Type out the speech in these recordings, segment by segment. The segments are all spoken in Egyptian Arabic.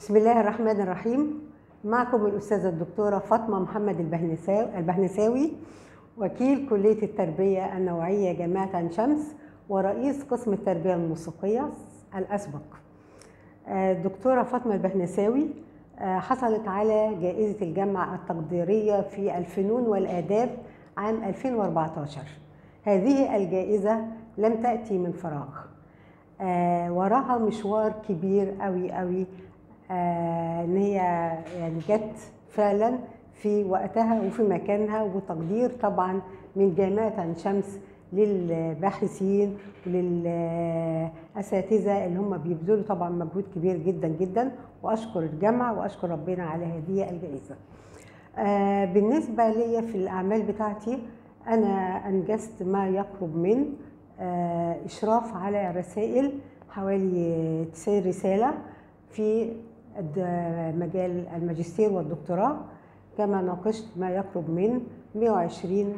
بسم الله الرحمن الرحيم معكم الأستاذة الدكتورة فاطمة محمد البهنساوي, البهنساوي وكيل كلية التربية النوعية جامعة عين شمس ورئيس قسم التربية الموسيقية الأسبق الدكتورة فاطمة البهنساوي حصلت على جائزة الجامعة التقديرية في الفنون والآداب عام 2014 هذه الجائزة لم تأتي من فراغ آه وراها مشوار كبير قوي قوي آه ان هي يعني جت فعلا في وقتها وفي مكانها وتقدير طبعا من جامعه عين شمس للباحثين وللاساتذه اللي هم بيبذلوا طبعا مجهود كبير جدا جدا واشكر الجامعه واشكر ربنا على هذه الجائزه. آه بالنسبه لي في الاعمال بتاعتي انا انجزت ما يقرب من إشراف على رسائل حوالي 90 رسالة في مجال الماجستير والدكتوراه كما ناقشت ما يقرب من 120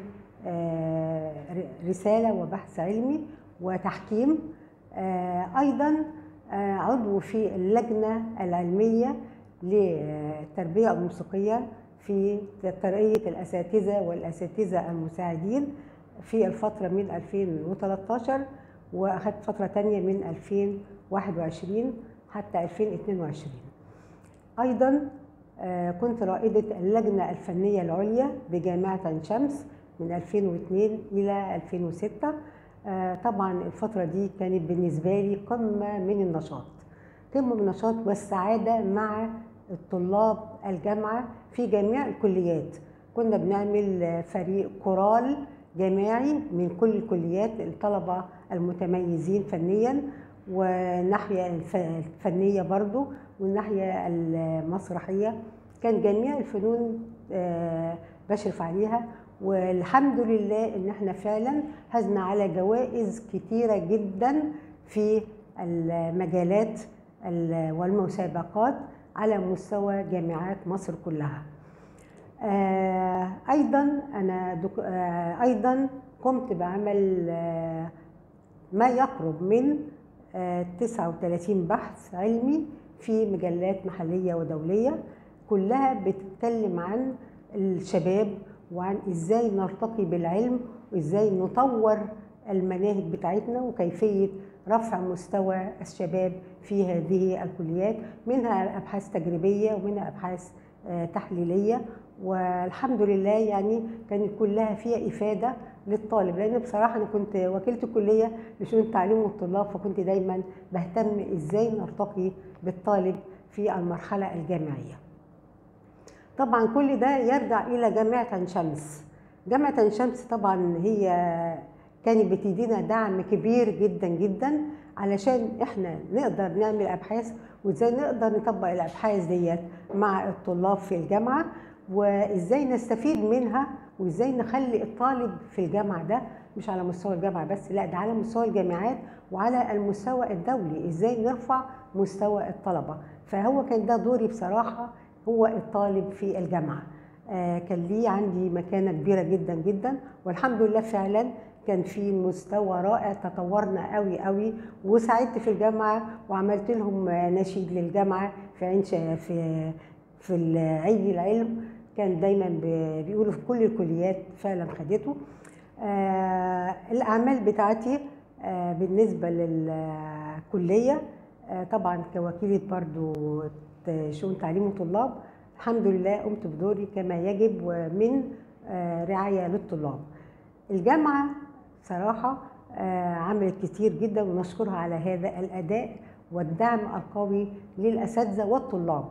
رسالة وبحث علمي وتحكيم أيضا عضو في اللجنة العلمية للتربية الموسيقية في ترقية الأساتذة والأساتذة المساعدين في الفترة من 2013 وأخذت فترة تانية من 2021 حتى 2022 أيضا كنت رائدة اللجنة الفنية العليا بجامعة عين شمس من 2002 إلى 2006 طبعا الفترة دي كانت بالنسبة لي قمة من النشاط قمة من النشاط والسعادة مع الطلاب الجامعة في جميع الكليات كنا بنعمل فريق كورال جماعي من كل الكليات الطلبة المتميزين فنيا والناحية الفنية برضو والناحية المسرحية كان جميع الفنون بشرف عليها والحمد لله ان احنا فعلا هزنا على جوائز كتيرة جدا في المجالات والمسابقات على مستوى جامعات مصر كلها آه ايضا انا دك... آه ايضا قمت بعمل آه ما يقرب من 39 بحث علمي في مجلات محليه ودوليه كلها بتتكلم عن الشباب وعن ازاي نرتقي بالعلم وازاي نطور المناهج بتاعتنا وكيفيه رفع مستوى الشباب في هذه الكليات منها ابحاث تجريبيه ومنها ابحاث تحليليه والحمد لله يعني كانت كلها فيها افاده للطالب لان بصراحه انا كنت وكيله الكليه لشؤون التعليم والطلاب فكنت دايما بهتم ازاي نرتقي بالطالب في المرحله الجامعيه. طبعا كل ده يرجع الى جامعه عين شمس. جامعه عين شمس طبعا هي كانت بتدينا دعم كبير جدا جدا علشان احنا نقدر نعمل ابحاث وازاي نقدر نطبق الابحاث ديت مع الطلاب في الجامعه وازاي نستفيد منها وازاي نخلي الطالب في الجامعه ده مش على مستوى الجامعه بس لا ده على مستوى الجامعات وعلى المستوى الدولي ازاي نرفع مستوى الطلبه فهو كان ده دوري بصراحه هو الطالب في الجامعه آه كان لي عندي مكانه كبيره جدا جدا والحمد لله فعلا كان في مستوى رائع تطورنا قوي قوي وساعدت في الجامعه وعملت لهم نشيد للجامعه في عين في في عيد العلم كان دايما بيقولوا في كل الكليات فعلا خدته آه الاعمال بتاعتي آه بالنسبه للكليه آه طبعا كوكيله برضو شؤون تعليم وطلاب الحمد لله قمت بدوري كما يجب ومن رعايه للطلاب الجامعه صراحه عملت كتير جدا ونشكرها على هذا الاداء والدعم القوي للاساتذه والطلاب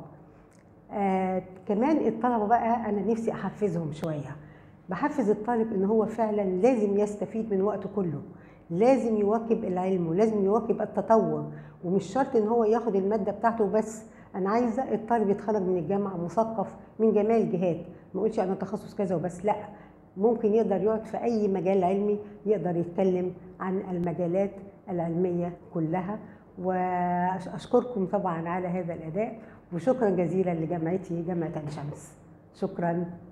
آه كمان الطلبه بقى انا نفسي احفزهم شويه بحفز الطالب ان هو فعلا لازم يستفيد من وقته كله لازم يواكب العلم ولازم يواكب التطور ومش شرط ان هو ياخد الماده بتاعته بس انا عايزه الطالب يتخرج من الجامعه مثقف من جميع الجهات ما اقولش انا تخصص كذا وبس لا ممكن يقدر يقعد في اي مجال علمي يقدر يتكلم عن المجالات العلميه كلها واشكركم طبعا على هذا الاداء وشكرا جزيلا لجامعتي جامعه عين شمس شكرا